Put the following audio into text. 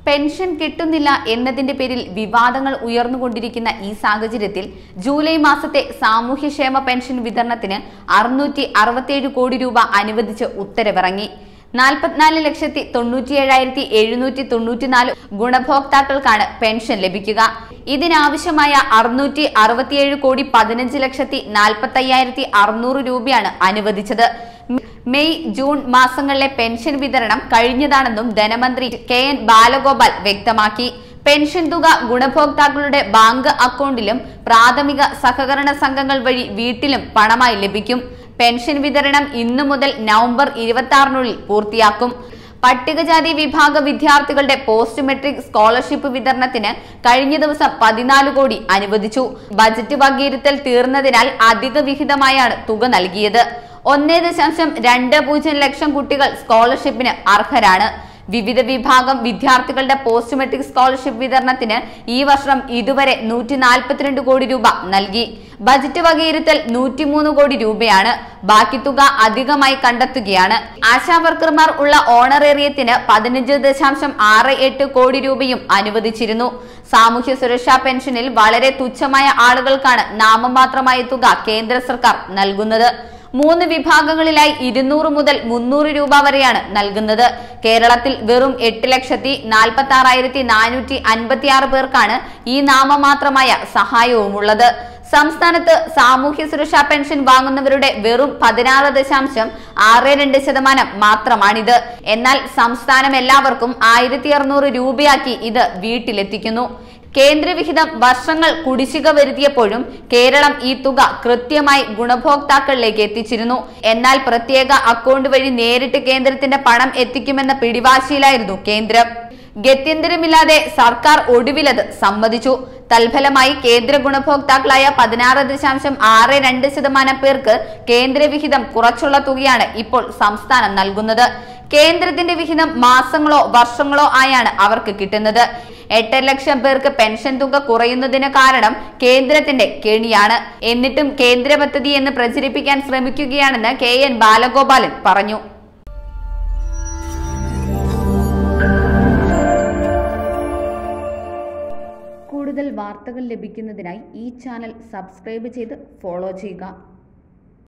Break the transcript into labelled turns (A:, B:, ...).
A: pension കിട്ടുന്നില്ല എന്നതിന്റെ പേരിൽ വിവാദങ്ങൾ ഉയർന്നുകൊണ്ടിരിക്കുന്ന ഈ സാഹചര്യത്തിൽ ജൂലൈ മാസത്തെ സാമൂഹ്യക്ഷേമ പെൻഷൻ വിതരണത്തിന് അറുന്നൂറ്റി അറുപത്തിയേഴ് കോടി രൂപ അനുവദിച്ച് ഉത്തരവിറങ്ങി നാൽപ്പത്തിനാല് ലക്ഷത്തി തൊണ്ണൂറ്റിയേഴായിരത്തി എഴുന്നൂറ്റി തൊണ്ണൂറ്റിനാല് ഗുണഭോക്താക്കൾക്കാണ് പെൻഷൻ ലഭിക്കുക ഇതിനാവശ്യമായ അറുന്നൂറ്റി അറുപത്തിയേഴ് കോടി പതിനഞ്ച് ലക്ഷത്തി നാൽപ്പത്തി അയ്യായിരത്തി അറുന്നൂറ് രൂപയാണ് അനുവദിച്ചത് മെയ് ജൂൺ മാസങ്ങളിലെ പെൻഷൻ വിതരണം കഴിഞ്ഞതാണെന്നും ധനമന്ത്രി കെ എൻ ബാലഗോപാൽ വ്യക്തമാക്കി പെൻഷൻ തുക ഗുണഭോക്താക്കളുടെ ബാങ്ക് അക്കൗണ്ടിലും പ്രാഥമിക സഹകരണ സംഘങ്ങൾ വഴി വീട്ടിലും പണമായി ലഭിക്കും പെൻഷൻ വിതരണം ഇന്നു മുതൽ നവംബർ ഇരുപത്തി ആറിനുള്ളിൽ പൂർത്തിയാക്കും പട്ടികജാതി വിഭാഗ വിദ്യാർത്ഥികളുടെ പോസ്റ്റ് മെട്രിക് സ്കോളർഷിപ്പ് വിതരണത്തിന് കഴിഞ്ഞ ദിവസം പതിനാല് കോടി അനുവദിച്ചു ബജറ്റ് വകയിരുത്തൽ തീർന്നതിനാൽ അധിക വിഹിതമായാണ് തുക നൽകിയത് ഒന്നേ ദശാംശം രണ്ട് പൂജ്യം ലക്ഷം കുട്ടികൾ സ്കോളർഷിപ്പിന് അർഹരാണ് വിവിധ വിഭാഗം വിദ്യാർത്ഥികളുടെ പോസ്റ്റ് മെട്രിക് സ്കോളർഷിപ്പ് വിതരണത്തിന് ഈ വർഷം ഇതുവരെ നൂറ്റി നാൽപ്പത്തിരണ്ട് കോടി രൂപ നൽകി ബജറ്റ് വകയിരുത്തൽ നൂറ്റിമൂന്ന് കോടി രൂപയാണ് ബാക്കി തുക അധികമായി കണ്ടെത്തുകയാണ് ആശാ വർക്കർമാർ ഉള്ള ഓണറേറിയത്തിന് പതിനഞ്ച് ദശാംശം ആറ് എട്ട് കോടി രൂപയും അനുവദിച്ചിരുന്നു സാമൂഹ്യ സുരക്ഷാ പെൻഷനിൽ വളരെ തുച്ഛമായ ആളുകൾക്കാണ് നാമമാത്രമായ തുക കേന്ദ്ര സർക്കാർ നൽകുന്നത് മൂന്ന് വിഭാഗങ്ങളിലായി ഇരുന്നൂറ് മുതൽ മുന്നൂറ് രൂപ വരെയാണ് നൽകുന്നത് കേരളത്തിൽ വെറും എട്ട് ലക്ഷത്തി നാൽപ്പത്തി ആറായിരത്തി നാനൂറ്റി അൻപത്തി ആറ് പേർക്കാണ് ഈ നാമമാത്രമായ സഹായവുമുള്ളത് സംസ്ഥാനത്ത് സാമൂഹ്യ സുരക്ഷാ പെൻഷൻ വാങ്ങുന്നവരുടെ വെറും പതിനാറ് ദശാംശം ആറ് രണ്ട് ശതമാനം മാത്രമാണിത് എന്നാൽ സംസ്ഥാനം എല്ലാവർക്കും ആയിരത്തി അറുന്നൂറ് രൂപയാക്കി ഇത് വീട്ടിലെത്തിക്കുന്നു കേന്ദ്രവിഹിതം വർഷങ്ങൾ കുടിശ്ശിക വരുത്തിയപ്പോഴും കേരളം ഈ തുക കൃത്യമായി ഗുണഭോക്താക്കളിലേക്ക് എത്തിച്ചിരുന്നു എന്നാൽ പ്രത്യേക അക്കൗണ്ട് വഴി നേരിട്ട് കേന്ദ്രത്തിന്റെ പണം എത്തിക്കുമെന്ന പിടിവാശിയിലായിരുന്നു കേന്ദ്രം ഗത്യന്തരമില്ലാതെ സർക്കാർ ഒടുവിലത് സമ്മതിച്ചു തൽഫലമായി കേന്ദ്ര ഗുണഭോക്താക്കളായ പതിനാറ് ദശാംശം ആറ് രണ്ട് ശതമാനം പേർക്ക് കേന്ദ്രവിഹിതം കുറച്ചുള്ള തുകയാണ് ഇപ്പോൾ സംസ്ഥാനം നൽകുന്നത് കേന്ദ്രത്തിന്റെ വിഹിതം മാസങ്ങളോ വർഷങ്ങളോ ആയാണ് അവർക്ക് കിട്ടുന്നത് എട്ട് ലക്ഷം പേർക്ക് പെൻഷൻ തുക കുറയുന്നതിന് കാരണം കേന്ദ്രത്തിന്റെ കെണിയാണ് എന്നിട്ടും കേന്ദ്ര പദ്ധതി എന്ന് പ്രചരിപ്പിക്കാൻ ശ്രമിക്കുകയാണെന്ന് കെ എൻ ബാലഗോപാലൻ പറഞ്ഞു കൂടുതൽ വാർത്തകൾ ലഭിക്കുന്നതിനായി ഈ ചാനൽ സബ്സ്ക്രൈബ് ചെയ്ത് ഫോളോ ചെയ്യുക